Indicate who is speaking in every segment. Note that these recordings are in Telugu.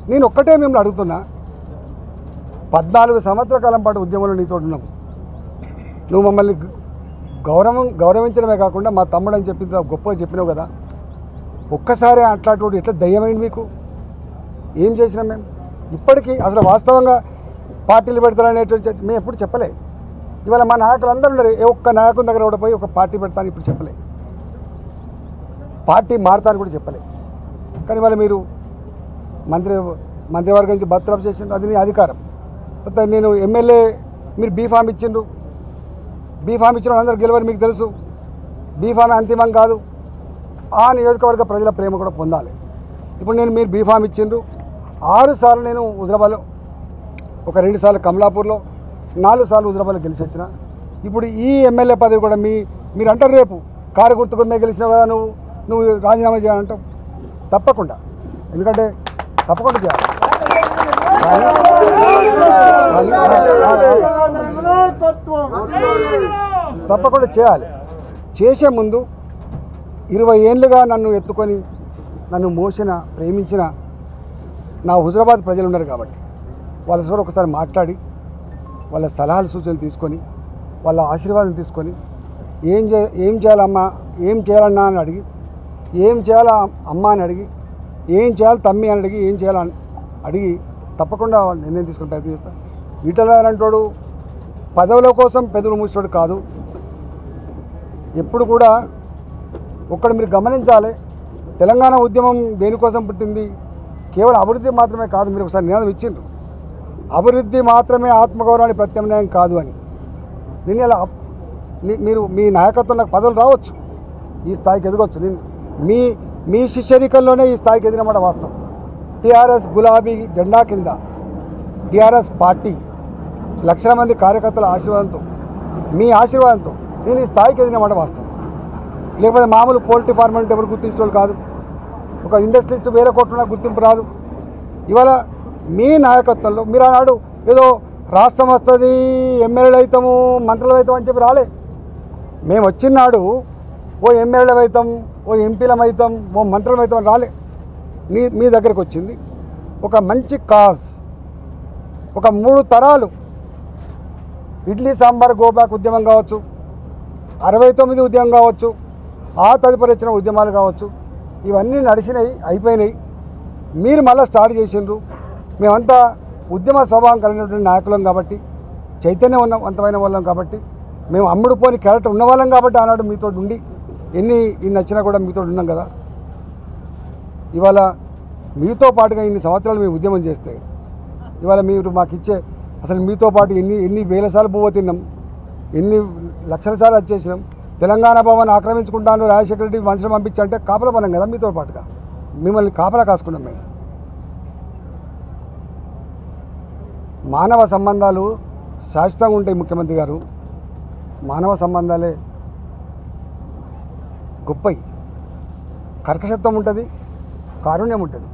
Speaker 1: నేను ఒక్కటే మిమ్మల్ని అడుగుతున్నా పద్నాలుగు సంవత్సరాల కాలం పాటు ఉద్యమంలో నీతో ఉన్నాం నువ్వు మమ్మల్ని గ- గౌరవం గౌరవించడమే కాకుండా మా తమ్ముడు అని చెప్పి గొప్పగా చెప్పినావు కదా ఒక్కసారి అట్లాంటి ఎట్లా దయ్యమైంది మీకు ఏం చేసినాం మేము ఇప్పటికీ అసలు వాస్తవంగా పార్టీలు పెడతారనేటువంటి చర్చ- మేము ఎప్పుడు చెప్పలే ఇవాళ మా నాయకులు అందరూ ఉన్నారు ఏ ఒక్క నాయకుని దగ్గర కూడా పోయి ఒక పార్టీ పెడతాను ఇప్పుడు చెప్పలే పార్టీ మారుతాను కూడా చెప్పలే కానీ ఇవాళ మీరు మంత్రి మంత్రివర్గం నుంచి బర్తరఫ్ చేసిండ్రు అది నీ అధికారం తర్వాత నేను ఎమ్మెల్యే మీరు బీ ఫామ్ ఇచ్చిండ్రు బీ ఫామ్ ఇచ్చిన వాళ్ళందరూ గెలవని మీకు తెలుసు బీ ఫామ్ అంతిమం కాదు ఆ నియోజకవర్గ ప్రజల ప్రేమ కూడా పొందాలి ఇప్పుడు నేను మీరు బీ ఫామ్ ఇచ్చిండ్రు ఆరు సార్లు నేను హుజరాబాద్లో ఒక రెండు సార్లు కమలాపూర్లో నాలుగు సార్లు హుజరాబాద్లో గెలిచి వచ్చిన ఇప్పుడు ఈ ఎమ్మెల్యే పదవి కూడా మీ మీరు అంటారు రేపు కారు గుర్తుకునే గెలిచినావు కదా నువ్వు నువ్వు రాజీనామా చేయాలంటావు తప్పకుండా ఎందుకంటే తప్పకుండా చేయాలి కానీ- కానీ- తప్పకుండా చేయాలి చేసే ముందు ఇరవై ఏళ్ళుగా నన్ను ఎత్తుకొని నన్ను మోసిన ప్రేమించిన నా హుజరాబాద్ ప్రజలు ఉన్నారు కాబట్టి వాళ్ళ కూడా ఒకసారి మాట్లాడి వాళ్ళ సలహాలు సూచనలు తీసుకొని వాళ్ళ ఆశీర్వాదం తీసుకొని ఏం చే ఏం చేయాలమ్మా ఏం చేయాలన్నా అని అడిగి ఏం చేయాలా అమ్మ అని అడిగి ఏం చేయాలి తమ్మి అని అడిగి ఏం చేయాలని అడిగి తప్పకుండా వాళ్ళు నిర్ణయం తీసుకుని ప్రయత్నం చేస్తాను ఈటల అంటోడు పదవుల కోసం పెదవులు మూసేవాడు కాదు ఎప్పుడు కూడా ఒక్కడు మీరు గమనించాలి తెలంగాణ ఉద్యమం దేనికోసం పుట్టింది కేవలం అభివృద్ధి మాత్రమే కాదు మీరు ఒకసారి నినాదం ఇచ్చిండ్రు అభివృద్ధి మాత్రమే ఆత్మగౌరవానికి ప్రత్యామ్నాయం కాదు అని నేను ఇలా అప్- మీ- మీరు మీ నాయకత్వం నాకు పదవులు రావచ్చు ఈ స్థాయికి ఎదగవచ్చు నేను మీ మీ శిష్యరికల్లోనే ఈ స్థాయికి ఎదిగినమాట వాస్తవం టీఆర్ఎస్ గులాబీ జెండా కింద టీఆర్ఎస్ పార్టీ లక్షల మంది కార్యకర్తల ఆశీర్వాదంతో మీ ఆశీర్వాదంతో నేను ఈ స్థాయికి ఎదిగినమాట వాస్తవం లేకపోతే మామూలు పోల్ట్రీ ఫార్మ్ అంటే ఎవరు గుర్తించేవాళ్ళు కాదు ఒక ఇండస్ట్రీస్ట్ వేరే కోట్ల గుర్తింపు రాదు ఇవాళ మీ నాయకత్వంలో మీరు ఆనాడు ఏదో రాష్ట్రం వస్తుంది ఎమ్మెల్యేలు అవుతాము మంత్రులు అవుతాం అని చెప్పి రాలే మేము వచ్చినాడు ఓ ఎమ్మెల్యేలు అవుతాం ఓ ఎంపీలం అవుతాం ఓ మంత్రులం అవుతాం అని రాలే మీ మీ దగ్గరకు వచ్చింది ఒక మంచి కాజ్ ఒక మూడు తరాలు ఇడ్లీ సాంబార్ గోబ్యాక్ ఉద్యమం కావచ్చు అరవై తొమ్మిది ఉద్యమం కావచ్చు ఆ తదుపరి వచ్చిన ఉద్యమాలు కావచ్చు ఇవన్నీ నడిచినాయి అయిపోయినాయి మీరు మళ్ళీ స్టార్ట్ చేసిండ్రు మేమంతా ఉద్యమ స్వభావం కలిగినటువంటి నాయకులం కాబట్టి చైతన్యవంతమైన వాళ్ళం కాబట్టి మేము అమ్ముడు పోని క్యారెక్టర్ ఉన్నవాళ్ళం కాబట్టి ఆనాడు మీతో ఉండి ఎన్ని ఇన్ని వచ్చినా కూడా మీతో ఉన్నాం కదా ఇవాళ మీతో పాటుగా ఇన్ని సంవత్సరాలు మేము ఉద్యమం చేస్తే ఇవాళ మీరు మాకు ఇచ్చే అసలు మీతో పాటు ఎన్ని ఎన్ని వేల సార్లు పువ్వు తిన్నాం ఎన్ని లక్షల సార్లు వచ్చేసినాం తెలంగాణ భవన్ ఆక్రమించుకుంటాను రాజశేఖర రెడ్డి మనుషులు పంపించంటే కాపలా పనం కదా మీతో పాటుగా మిమ్మల్ని కాపలా కాసుకున్నాం మేము మానవ సంబంధాలు శాశ్వతంగా ఉంటాయి ముఖ్యమంత్రి గారు మానవ సంబంధాలే గొప్పయి కర్కశత్వం ఉంటుంది కారుణ్యం ఉంటుంది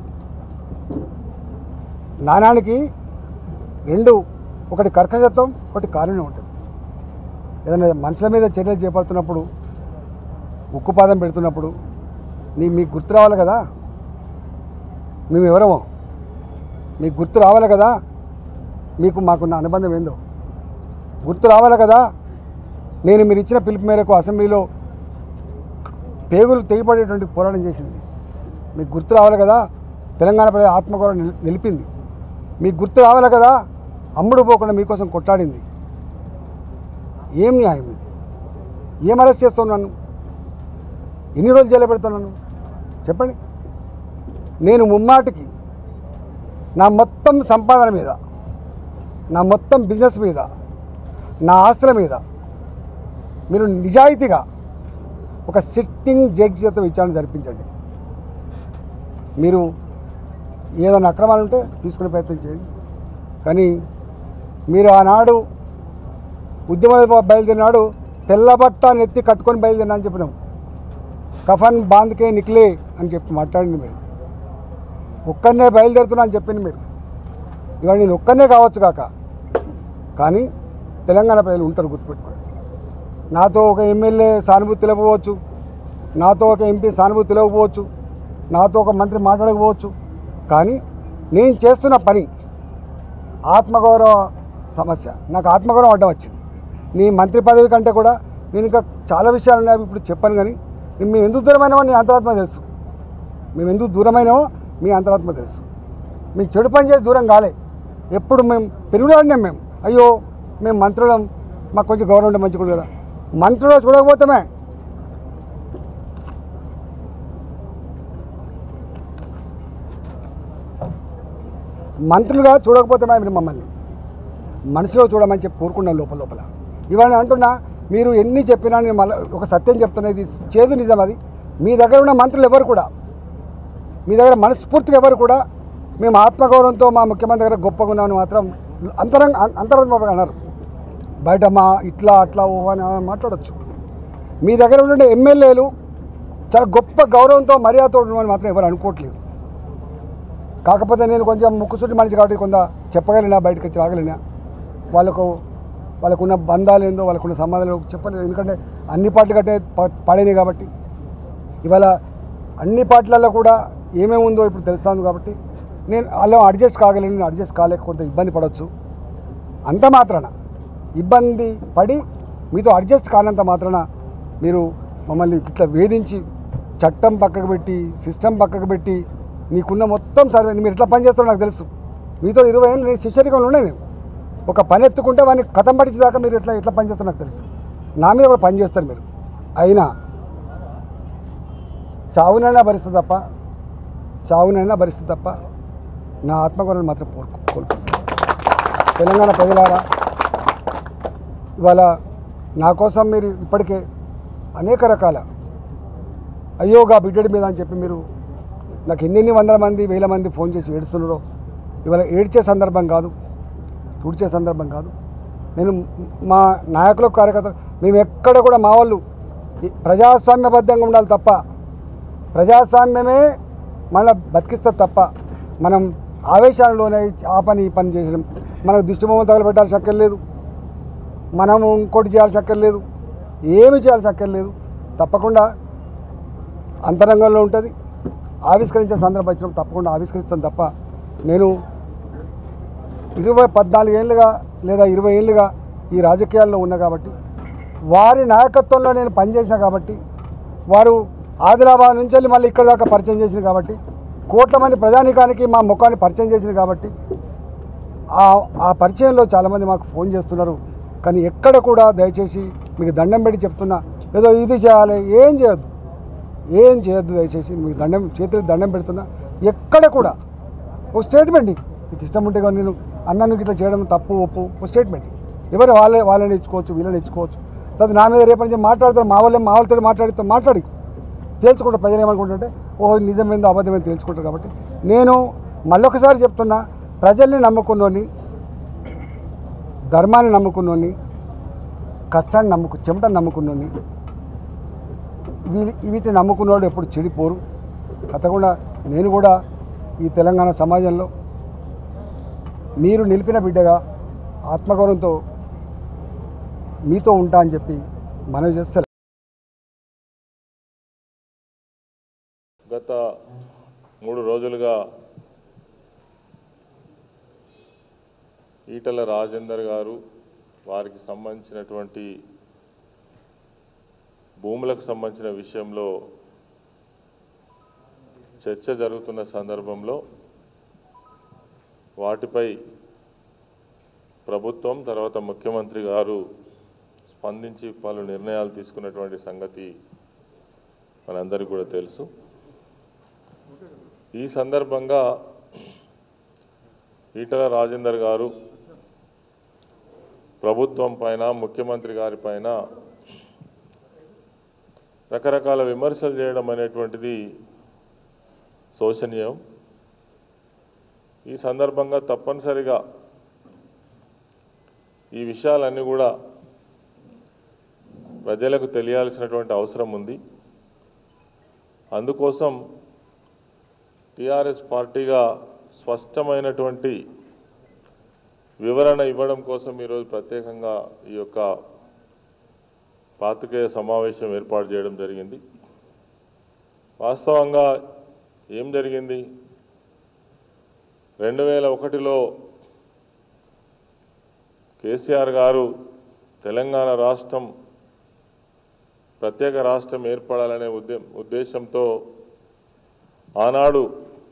Speaker 1: నాణానికి రెండు ఒకటి కర్కశత్వం ఒకటి కారుణ్యం ఉంటుంది ఏదైనా మనుషుల మీద చర్యలు చేపడుతున్నప్పుడు ఉక్కుపాదం పెడుతున్నప్పుడు నీ మీకు గుర్తు రావాలి కదా మేము ఎవరమో మీకు గుర్తు రావాలి కదా మీకు మాకున్న అనుబంధం ఏందో గుర్తు రావాలి కదా నేను మీరు ఇచ్చిన పిలుపు మేరకు అసెంబ్లీలో పేగులు తెగిపడేటువంటి పోరాటం చేసింది మీకు గుర్తు రావాలి కదా తెలంగాణ ప్రజల ఆత్మగౌరవం నిల్- నిలిపింది మీకు గుర్తు రావాలి కదా అమ్ముడు పోకుండా మీకోసం కొట్లాడింది ఏం న్యాయం ఇది ఏం అరెస్ట్ చేస్తున్నాను ఎన్ని రోజులు జైలు పెడుతున్నాను చెప్పండి నేను ముమ్మాటికి నా మొత్తం సంపాదన మీద నా మొత్తం బిజినెస్ మీద నా ఆస్తుల మీద మీరు నిజాయితీగా ఒక సిట్టింగ్ జడ్జి చేత విచారణ జరిపించండి మీరు ఏదైనా అక్రమాలు ఉంటే తీసుకునే ప్రయత్నం చేయండి కానీ మీరు ఆనాడు ఉద్యమ బయలుదేరినాడు తెల్లబట్ట నెత్తి కట్టుకొని బయలుదేరినా అని చెప్పినాం కఫన్ బాంద్కే నిక్లే అని చెప్పి మాట్లాడింది మీరు ఒక్కనే బయలుదేరుతున్నా అని చెప్పింది మీరు ఇవాళ నేను ఒక్కనే కావచ్చు కాక కానీ తెలంగాణ ప్రజలు ఉంటారు గుర్తుపెట్టుకోండి నాతో ఒక ఎమ్మెల్యే సానుభూతి తెలియకపోవచ్చు నాతో ఒక ఎంపీ సానుభూతి తెలియకపోవచ్చు నాతో ఒక మంత్రి మాట్లాడకపోవచ్చు కానీ నేను చేస్తున్న పని ఆత్మగౌరవ సమస్య నాకు ఆత్మగౌరవం అడ్డం వచ్చింది నీ మంత్రి పదవి కంటే కూడా నేను ఇంకా చాలా విషయాలు ఉన్నాయి ఇప్పుడు చెప్పాను కానీ మేము ఎందుకు దూరమైనామో నీ అంతరాత్మ తెలుసు మేము ఎందుకు దూరమైనామో మీ అంతరాత్మ తెలుసు మేము చెడు పని చేసి దూరం కాలే ఎప్పుడు మేము పెరుగులాడినాం మేము అయ్యో మేము మంత్రులం మాకు కొంచెం గౌరవం ఉంటే మంచిగా కదా మంత్రులు చూడకపోతామే మంత్రులుగా చూడకపోతే మీరు మమ్మల్ని మనసులో చూడమని చెప్పి కోరుకున్నాం లోపల లోపల ఇవాళ నేను అంటున్నా మీరు ఎన్ని చెప్పినా నేను మళ్ళీ ఒక సత్యం చెప్తున్నా ఇది చేదు నిజం అది మీ దగ్గర ఉన్న మంత్రులు ఎవరు కూడా మీ దగ్గర మనస్ఫూర్తిగా ఎవరు కూడా మేము ఆత్మగౌరవంతో మా ముఖ్యమంత్రి దగ్గర గొప్పగా ఉన్నామని మాత్రం అంతరంగ అంతరంగ అన్నారు బయట మా ఇట్లా అట్లా ఓ అని మాట్లాడచ్చు మీ దగ్గర ఉండే ఎమ్మెల్యేలు చాలా గొప్ప గౌరవంతో మర్యాదతో ఉండమని మాత్రం ఎవరు అనుకోవట్లేదు కాకపోతే నేను కొంచెం ముక్కుసూటి మనిషి కాబట్టి కొంత చెప్పగలిగినా బయటకు వచ్చి రాగలిగినా వాళ్ళకు వాళ్ళకున్న బంధాలు ఏందో వాళ్ళకున్న సంబంధాలు చెప్పలేదు ఎందుకంటే అన్ని పార్టీలు కట్టే ప- పడైనాయి కాబట్టి ఇవాళ అన్ని పార్టీలలో కూడా ఏమేమి ఉందో ఇప్పుడు తెలుస్తాను కాబట్టి నేను వాళ్ళు అడ్జస్ట్ కాగలను నేను అడ్జస్ట్ కాలేక కొంత ఇబ్బంది పడవచ్చు అంత మాత్రాన ఇబ్బంది పడి మీతో అడ్జస్ట్ కానంత మాత్రాన మీరు మమ్మల్ని ఇట్లా వేధించి చట్టం పక్కకు పెట్టి సిస్టమ్ పక్కకు పెట్టి నీకున్న మొత్తం సర్వే మీరు ఎట్లా పని చేస్తారో నాకు తెలుసు మీతో ఇరవై ఏళ్ళు నేను శిష్యరికంలో ఉండే నేను ఒక పని ఎత్తుకుంటే వాడిని కథం పట్టించేదాకా మీరు ఎట్లా ఎట్లా పని చేస్తారో నాకు తెలుసు నా మీద కూడా పని చేస్తారు మీరు అయినా చావునైనా భరిస్తుంది తప్ప చావునైనా భరిస్తుంది తప్ప నా ఆత్మగౌరవం మాత్రం కోరుకో కోరుకుంటాను తెలంగాణ ప్రజలారా ఇవాళ నా కోసం మీరు ఇప్పటికే అనేక రకాల అయ్యోగా బిడ్డడి మీద అని చెప్పి మీరు నాకు ఎన్నెన్ని వందల మంది వేల మంది ఫోన్ చేసి ఏడుస్తున్నారో ఇవాళ ఏడ్చే సందర్భం కాదు తుడిచే సందర్భం కాదు నేను మా నాయకుల కార్యకర్తలు మేము ఎక్కడ కూడా మా వాళ్ళు ఈ ప్రజాస్వామ్యబద్ధంగా ఉండాలి తప్ప ప్రజాస్వామ్యమే మళ్ళీ బతికిస్తుంది తప్ప మనం ఆవేశాలలోనే ఆ పని ఈ పని చేసడం మనకు దిష్టిబొమ్మలు తగలబెట్టాల్సి అక్కర్లేదు మనము ఇంకోటి చేయాల్సి అక్కర్లేదు ఏమి చేయాల్సి అక్కర్లేదు తప్పకుండా అంతరంగంలో ఉంటుంది ఆవిష్కరించే సందర్భం వచ్చినప్పుడు తప్పకుండా ఆవిష్కరిస్తాను తప్ప నేను ఇరవై పద్నాలుగు ఏళ్ళుగా లేదా ఇరవై ఏళ్ళుగా ఈ రాజకీయాల్లో ఉన్నా కాబట్టి వారి నాయకత్వంలో నేను పనిచేసిన కాబట్టి వారు ఆదిలాబాద్ నుంచి వెళ్ళి మళ్ళీ ఇక్కడ దాకా పరిచయం చేసింది కాబట్టి కోట్ల మంది ప్రజానికానికి మా ముఖాన్ని పరిచయం చేసింది కాబట్టి ఆ ఆ పరిచయంలో చాలామంది మాకు ఫోన్ చేస్తున్నారు కానీ ఎక్కడ కూడా దయచేసి మీకు దండం పెట్టి చెప్తున్నా ఏదో ఇది చేయాలి ఏం చేయొద్దు ఏం చేయొద్దు దయచేసి మీకు దండం చేతులకు దండం పెడుతున్నా ఎక్కడ కూడా ఒక స్టేట్మెంట్ ఇయ్యి. నీకు ఇష్టం ఉంటే కానీ నేను అన్నానికి ఇట్లా చేయడం తప్పు ఒప్పు ఒక స్టేట్మెంట్ ఇయ్యి. ఎవరు వాళ్ళే వాళ్ళని ఇచ్చుకోవచ్చు వీళ్ళని ఇచ్చుకోవచ్చు తర్వాత నా మీద రేపటి నుంచి మాట్లాడతారు మా వాళ్ళే మా వాళ్ళతో మాట్లాడితే మాట్లాడి తేల్చుకుంటారు ప్రజలు ఏమనుకుంటుంటే ఓహో నిజమేందో అబద్ధమేందో తేల్చుకుంటారు కాబట్టి నేను మళ్ళొకసారి చెప్తున్నా ప్రజల్ని నమ్ముకున్నోని ధర్మాన్ని నమ్ముకున్నోని కష్టాన్ని నమ్ముకు చెమటని నమ్ముకున్నోని వీ- వీటిని నమ్ముకున్నవాడు ఎప్పుడు చెడిపోరు కథకుండా నేను కూడా ఈ తెలంగాణ సమాజంలో మీరు నిలిపిన బిడ్డగా ఆత్మగౌరవంతో మీతో ఉంటా అని చెప్పి మనవి చేస్తే
Speaker 2: గత మూడు రోజులుగా ఈటల రాజేందర్ గారు వారికి సంబంధించినటువంటి భూములకు సంబంధించిన విషయంలో చర్చ జరుగుతున్న సందర్భంలో వాటిపై ప్రభుత్వం తర్వాత ముఖ్యమంత్రి గారు స్పందించి పలు నిర్ణయాలు తీసుకున్నటువంటి సంగతి మనందరికీ కూడా తెలుసు ఈ సందర్భంగా ఈటల రాజేందర్ గారు ప్రభుత్వం పైన ముఖ్యమంత్రి గారి పైన రకరకాల విమర్శలు చేయడం అనేటువంటిది శోచనీయం ఈ సందర్భంగా తప్పనిసరిగా ఈ విషయాలన్నీ కూడా ప్రజలకు తెలియాల్సినటువంటి అవసరం ఉంది అందుకోసం టిఆర్ఎస్ పార్టీగా స్పష్టమైనటువంటి వివరణ ఇవ్వడం కోసం ఈరోజు ప్రత్యేకంగా ఈ యొక్క పాత్రికేయ సమావేశం ఏర్పాటు చేయడం జరిగింది వాస్తవంగా ఏం జరిగింది రెండు వేల ఒకటిలో కేసీఆర్ గారు తెలంగాణ రాష్ట్రం ప్రత్యేక రాష్ట్రం ఏర్పడాలనే ఉద్దే ఉద్దేశంతో ఆనాడు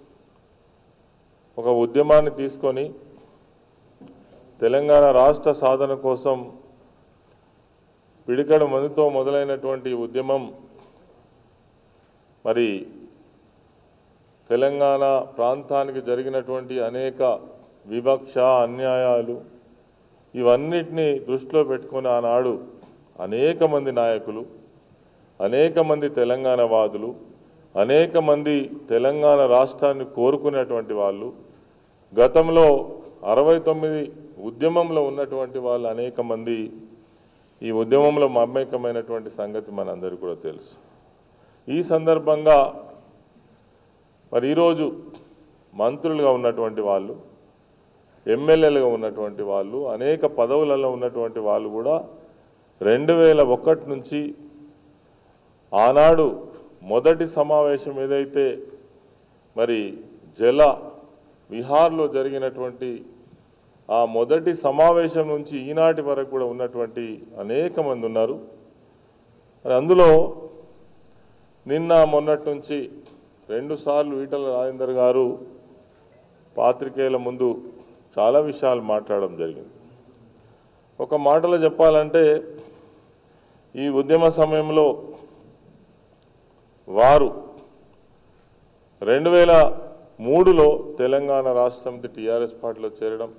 Speaker 2: ఒక ఉద్యమాన్ని తీసుకొని తెలంగాణ రాష్ట్ర సాధన కోసం పిడికడు మందితో మొదలైనటువంటి ఉద్యమం మరి తెలంగాణ ప్రాంతానికి జరిగినటువంటి అనేక వివక్ష అన్యాయాలు ఇవన్నిటినీ దృష్టిలో పెట్టుకొని ఆనాడు అనేక మంది నాయకులు అనేక మంది తెలంగాణ వాదులు అనేక మంది తెలంగాణ రాష్ట్రాన్ని కోరుకునేటువంటి వాళ్ళు గతంలో అరవై తొమ్మిది ఉద్యమంలో ఉన్నటువంటి వాళ్ళు అనేక మంది ఈ ఉద్యమంలో మమేకమైనటువంటి సంగతి మనందరికీ కూడా తెలుసు ఈ సందర్భంగా మరి ఈరోజు మంత్రులుగా ఉన్నటువంటి వాళ్ళు ఎమ్మెల్యేలుగా ఉన్నటువంటి వాళ్ళు అనేక పదవులలో ఉన్నటువంటి వాళ్ళు కూడా రెండు వేల ఒకటి నుంచి ఆనాడు మొదటి సమావేశం ఏదైతే మరి జల విహార్లో జరిగినటువంటి ఆ మొదటి సమావేశం నుంచి ఈనాటి వరకు కూడా ఉన్నటువంటి అనేక మంది ఉన్నారు మరి అందులో నిన్న మొన్నటి నుంచి రెండుసార్లు ఈటల రాజేందర్ గారు పాత్రికేయుల ముందు చాలా విషయాలు మాట్లాడడం జరిగింది ఒక మాటలో చెప్పాలంటే ఈ ఉద్యమ సమయంలో వారు రెండు వేల మూడులో తెలంగాణ రాష్ట్రంది టీఆర్ఎస్ పార్టీలో చేరడం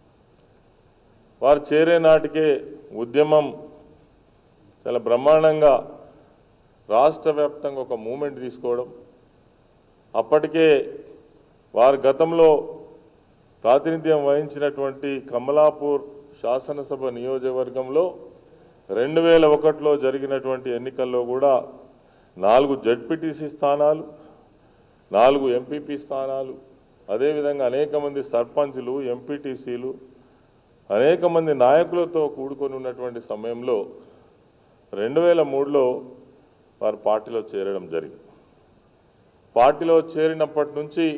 Speaker 2: వారు చేరే నాటికే ఉద్యమం చాలా బ్రహ్మాండంగా రాష్ట్ర వ్యాప్తంగా ఒక మూమెంట్ తీసుకోవడం అప్పటికే వారు గతంలో ప్రాతినిధ్యం వహించినటువంటి కమలాపూర్ శాసనసభ నియోజకవర్గంలో రెండు వేల ఒకటిలో జరిగినటువంటి ఎన్నికల్లో కూడా నాలుగు జడ్పీటీసీ స్థానాలు నాలుగు ఎంపీపీ స్థానాలు అదేవిధంగా అనేక మంది సర్పంచులు ఎంపీటీసీలు అనేక మంది నాయకులతో కూడుకొని ఉన్నటువంటి సమయంలో రెండు వేల మూడులో వారు పార్టీలో చేరడం జరిగింది పార్టీలో చేరినప్పటి నుంచి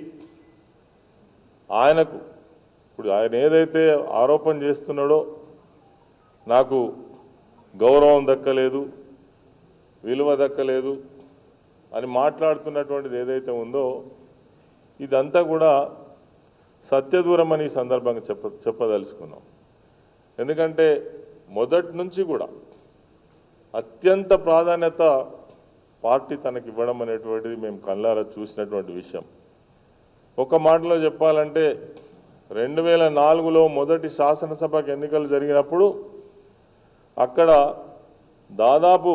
Speaker 2: ఆయనకు ఇప్పుడు ఆయన ఏదైతే ఆరోపణ చేస్తున్నాడో నాకు గౌరవం దక్కలేదు విలువ దక్కలేదు అని మాట్లాడుతున్నటువంటిది ఏదైతే ఉందో ఇదంతా కూడా సత్యదూరం అని ఈ సందర్భంగా చెప్ప చెప్పదలుచుకున్నాం ఎందుకంటే మొదటి నుంచి కూడా అత్యంత ప్రాధాన్యత పార్టీ తనకి ఇవ్వడం అనేటువంటిది మేము కళ్ళారా చూసినటువంటి విషయం ఒక మాటలో చెప్పాలంటే రెండు వేల నాలుగులో మొదటి శాసనసభకు ఎన్నికలు జరిగినప్పుడు అక్కడ దాదాపు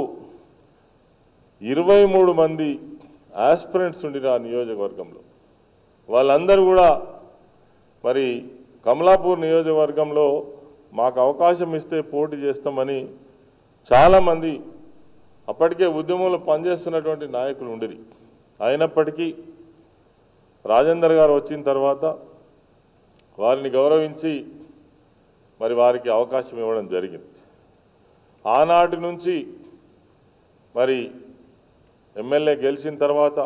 Speaker 2: ఇరవై మూడు మంది ఆస్పిరెంట్స్ ఉండిన ఆ నియోజకవర్గంలో వాళ్ళందరూ కూడా మరి కమలాపూర్ నియోజకవర్గంలో మాకు అవకాశం ఇస్తే పోటీ చేస్తామని చాలామంది అప్పటికే ఉద్యమంలో పనిచేస్తున్నటువంటి నాయకులు ఉండిరి అయినప్పటికీ రాజేందర్ గారు వచ్చిన తర్వాత వారిని గౌరవించి మరి వారికి అవకాశం ఇవ్వడం జరిగింది ఆనాటి నుంచి మరి ఎమ్మెల్యే గెలిచిన తర్వాత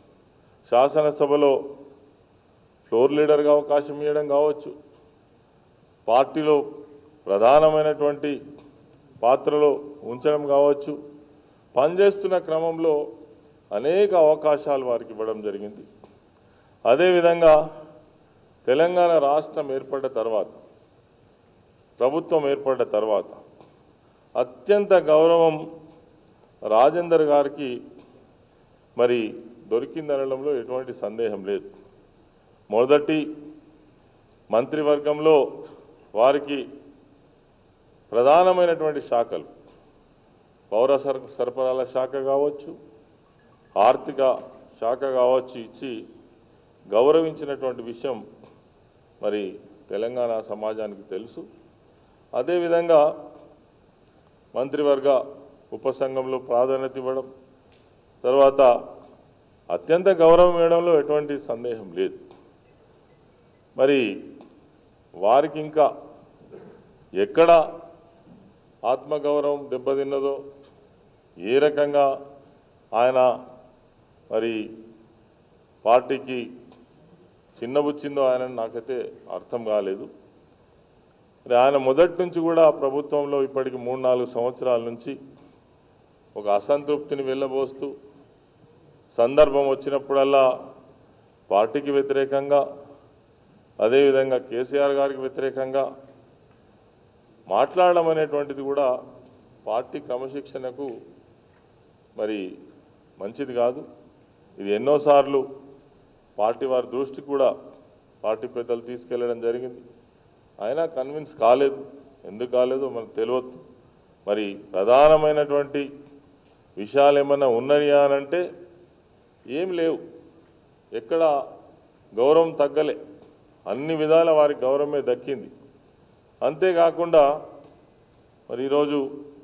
Speaker 2: శాసనసభలో ఫ్లోర్ లీడర్గా అవకాశం ఇవ్వడం కావచ్చు పార్టీలో ప్రధానమైనటువంటి పాత్రలో ఉంచడం కావచ్చు పనిచేస్తున్న క్రమంలో అనేక అవకాశాలు వారికి ఇవ్వడం జరిగింది అదేవిధంగా తెలంగాణ రాష్ట్రం ఏర్పడ్డ తర్వాత ప్రభుత్వం ఏర్పడ్డ తర్వాత అత్యంత గౌరవం రాజేందర్ గారికి మరి దొరికిందనడంలో ఎటువంటి సందేహం లేదు మొదటి మంత్రివర్గంలో వారికి ప్రధానమైనటువంటి శాఖలు పౌర సర సరఫరాల శాఖ కావచ్చు ఆర్థిక శాఖ కావచ్చు ఇచ్చి గౌరవించినటువంటి విషయం మరి తెలంగాణ సమాజానికి తెలుసు అదేవిధంగా మంత్రివర్గ ఉపసంఘంలో ప్రాధాన్యత ఇవ్వడం తర్వాత అత్యంత గౌరవం ఇవ్వడంలో ఎటువంటి సందేహం లేదు మరి వారికి ఇంకా ఎక్కడ ఆత్మగౌరవం దెబ్బతిన్నదో ఏ రకంగా ఆయన మరి పార్టీకి చిన్నబుచ్చిందో ఆయన నాకైతే అర్థం కాలేదు మరి ఆయన మొదటి నుంచి కూడా ప్రభుత్వంలో ఇప్పటికి మూడు నాలుగు సంవత్సరాల నుంచి ఒక అసంతృప్తిని వెళ్ళబోస్తూ సందర్భం వచ్చినప్పుడల్లా పార్టీకి వ్యతిరేకంగా అదేవిధంగా కేసీఆర్ గారికి వ్యతిరేకంగా మాట్లాడడం అనేటువంటిది కూడా పార్టీ క్రమశిక్షణకు మరి మంచిది కాదు ఇది ఎన్నోసార్లు పార్టీ వారి దృష్టికి కూడా పార్టీ పెద్దలు తీసుకెళ్లడం జరిగింది అయినా కన్విన్స్ కాలేదు ఎందుకు కాలేదో మనకు తెలియదు మరి ప్రధానమైనటువంటి విషయాలు ఏమన్నా ఉన్నాయా అని అంటే ఏం లేవు ఎక్కడ గౌరవం తగ్గలే అన్ని విధాల వారికి గౌరవమే దక్కింది అంతేకాకుండా మరి ఈరోజు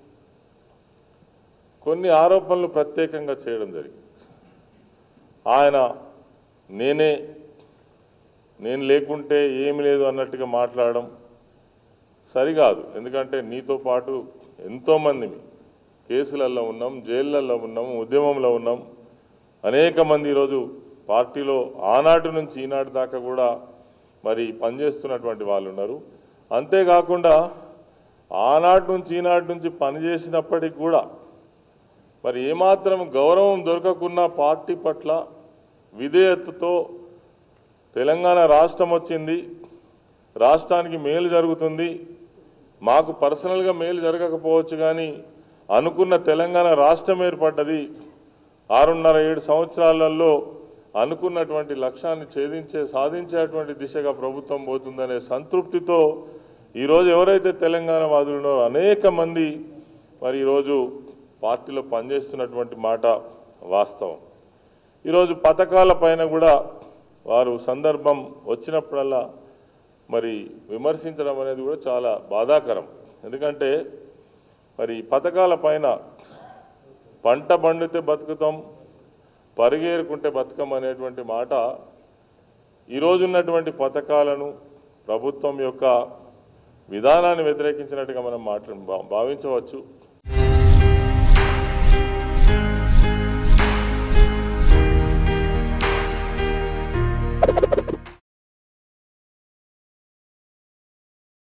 Speaker 2: కొన్ని ఆరోపణలు ప్రత్యేకంగా చేయడం జరిగింది ఆయన నేనే నేను లేకుంటే ఏమి లేదు అన్నట్టుగా మాట్లాడడం సరికాదు ఎందుకంటే నీతో పాటు ఎంతోమంది కేసులలో ఉన్నాం జైళ్ళల్లో ఉన్నాం ఉద్యమంలో ఉన్నాం అనేక మంది ఈరోజు పార్టీలో ఆనాటి నుంచి ఈనాటి దాకా కూడా మరి పనిచేస్తున్నటువంటి వాళ్ళు ఉన్నారు అంతేకాకుండా ఆనాటి నుంచి ఈనాటి నుంచి పనిచేసినప్పటికి కూడా మరి ఏమాత్రం గౌరవం దొరకకున్న పార్టీ పట్ల విధేయతతో తెలంగాణ రాష్ట్రం వచ్చింది రాష్ట్రానికి మేలు జరుగుతుంది మాకు పర్సనల్గా మేలు జరగకపోవచ్చు కానీ అనుకున్న తెలంగాణ రాష్ట్రం ఏర్పడ్డది ఆరున్నర ఏడు సంవత్సరాలలో అనుకున్నటువంటి లక్ష్యాన్ని ఛేదించే సాధించేటువంటి దిశగా ప్రభుత్వం పోతుందనే సంతృప్తితో ఈరోజు ఎవరైతే తెలంగాణ వాదులు ఉన్నారో అనేక మంది మరి ఈరోజు పార్టీలో పనిచేస్తున్నటువంటి మాట వాస్తవం ఈరోజు పథకాల పైన కూడా వారు సందర్భం వచ్చినప్పుడల్లా మరి విమర్శించడం అనేది కూడా చాలా బాధాకరం ఎందుకంటే మరి పథకాల పైన పంట పండితే బతుకుతాం పరిగేరుకుంటే బతుకం అనేటువంటి మాట ఈరోజు ఉన్నటువంటి పథకాలను ప్రభుత్వం యొక్క విధానాన్ని వ్యతిరేకించినట్టుగా మనం మాట్లా భా- భావించవచ్చు